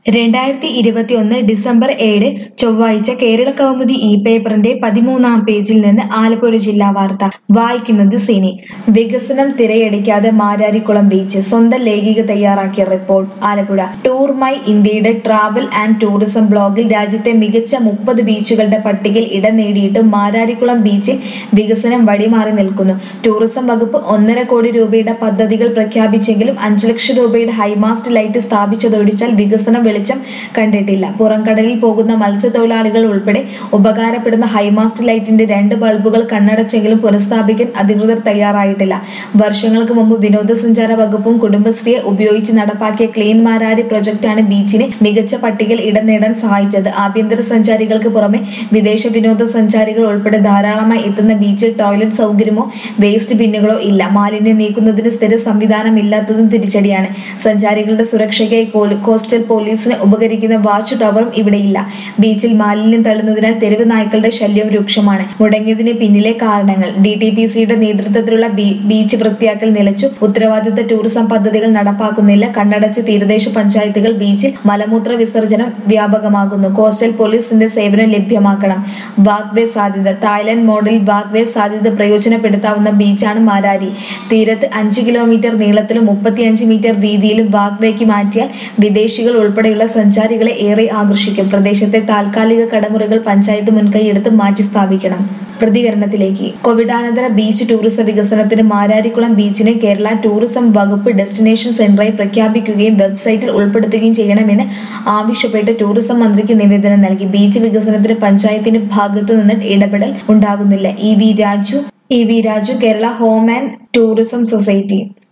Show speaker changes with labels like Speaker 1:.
Speaker 1: രണ്ടായിരത്തി ഇരുപത്തിയൊന്ന് ഡിസംബർ ഏഴ് ചൊവ്വാഴ്ച കേരള കൗമുദി ഇ പേപ്പറിന്റെ പതിമൂന്നാം പേജിൽ നിന്ന് ആലപ്പുഴ ജില്ലാ വാർത്ത വായിക്കുന്നത് സിനി വികസനം തിരയടിക്കാതെ മാരാരിക്കുളം ബീച്ച് സ്വന്തം ലേഖിക തയ്യാറാക്കിയ റിപ്പോർട്ട് ആലപ്പുഴ ടൂർ മൈ ഇന്ത്യയുടെ ട്രാവൽ ആൻഡ് ടൂറിസം ബ്ലോഗിൽ രാജ്യത്തെ മികച്ച മുപ്പത് ബീച്ചുകളുടെ പട്ടികയിൽ ഇടം നേടിയിട്ടും മാരാരിക്കുളം ബീച്ചിൽ വികസനം വഴിമാറി നിൽക്കുന്നു ടൂറിസം വകുപ്പ് ഒന്നര കോടി രൂപയുടെ പദ്ധതികൾ പ്രഖ്യാപിച്ചെങ്കിലും അഞ്ചു ലക്ഷം രൂപയുടെ ഹൈമാസ്റ്റ് ലൈറ്റ് സ്ഥാപിച്ചതൊഴിച്ചാൽ വികസനം വെളിച്ചം കണ്ടിട്ടില്ല പുറംകടലിൽ പോകുന്ന മത്സ്യത്തൊഴിലാളികൾ ഉൾപ്പെടെ ഉപകാരപ്പെടുന്ന ഹൈമാസ്റ്റ് ലൈറ്റിന്റെ രണ്ട് ബൾബുകൾ കണ്ണടച്ചെങ്കിലും പുനഃസ്ഥാപിക്കാൻ അധികൃതർ തയ്യാറായിട്ടില്ല വർഷങ്ങൾക്ക് മുമ്പ് വിനോദസഞ്ചാര വകുപ്പും കുടുംബശ്രീയെ ഉപയോഗിച്ച് നടപ്പാക്കിയ ക്ലീൻ മാരാരി പ്രൊജക്ടാണ് ബീച്ചിന് മികച്ച പട്ടികയിൽ ഇടം നേടാൻ സഹായിച്ചത് ആഭ്യന്തര സഞ്ചാരികൾക്ക് പുറമെ വിദേശ വിനോദസഞ്ചാരികൾ ഉൾപ്പെടെ ധാരാളമായി എത്തുന്ന ബീച്ചിൽ ടോയ്ലറ്റ് സൗകര്യമോ വേസ്റ്റ് ബിന്നുകളോ ഇല്ല മാലിന്യം നീക്കുന്നതിന് സ്ഥിര സംവിധാനം ഇല്ലാത്തതും തിരിച്ചടിയാണ് സഞ്ചാരികളുടെ സുരക്ഷയ്ക്കായി കോൽ- കോസ്റ്റൽ പോലീസിന് ഉപകരിക്കുന്ന വാച്ച് ടവറും ഇവിടെയില്ല ബീച്ചിൽ മാലിന്യം തള്ളുന്നതിനാൽ തെരുവ് നായ്ക്കളുടെ ശല്യം രൂക്ഷമാണ് മുടങ്ങിയതിന് പിന്നിലെ കാരണങ്ങൾ ഡി ടി പി സിയുടെ നേതൃത്വത്തിലുള്ള ബീ- ബീച്ച് വൃത്തിയാക്കൽ നിലച്ചു ഉത്തരവാദിത്ത ടൂറിസം പദ്ധതികൾ നടപ്പാക്കുന്നില്ല കണ്ണടച്ച് തീരദേശ പഞ്ചായത്തുകൾ ബീച്ചിൽ മലമൂത്ര വിസർജനം വ്യാപകമാകുന്നു കോസ്റ്റൽ പോലീസിന്റെ സേവനം ലഭ്യമാക്കണം വാക്വേ സാധ്യത തായ്ലൻഡ് മോഡൽ വാക്വേ സാധ്യത പ്രയോജനപ്പെടുത്താവുന്ന ബീച്ചാണ് മാരാരി തീരത്ത് അഞ്ച് കിലോമീറ്റർ നീളത്തിലും മുപ്പത്തിയഞ്ച് മീറ്റർ വീതിയിലും വാക്വേക്ക് മാറ്റിയാൽ വിദേശികൾ ഉൾപ്പെടെയുള്ള സഞ്ചാരികളെ ഏറെ ആകർഷിക്കും പ്രദേശത്തെ താൽക്കാലിക കടമുറികൾ പഞ്ചായത്ത് മുൻകൈയെടുത്ത് മാറ്റി സ്ഥാപിക്കണം പ്രതികരണത്തിലേക്ക് കോവിഡാനന്തര ബീച്ച് ടൂറിസം വികസനത്തിന് മാരാരിക്കുളം ബീച്ചിനെ കേരള ടൂറിസം വകുപ്പ് ഡെസ്റ്റിനേഷൻ സെന്ററായി പ്രഖ്യാപിക്കുകയും വെബ്സൈറ്റിൽ ഉൾപ്പെടുത്തുകയും ചെയ്യണമെന്ന് ആവശ്യപ്പെട്ട് ടൂറിസം മന്ത്രിക്ക് നിവേദനം നൽകി ബീച്ച് വികസനത്തിന് പഞ്ചായത്തിന്റെ ഭാഗത്തു നിന്ന് ഇടപെടൽ ഉണ്ടാകുന്നില്ല E V Raju E V Raju Kerala home and tourism society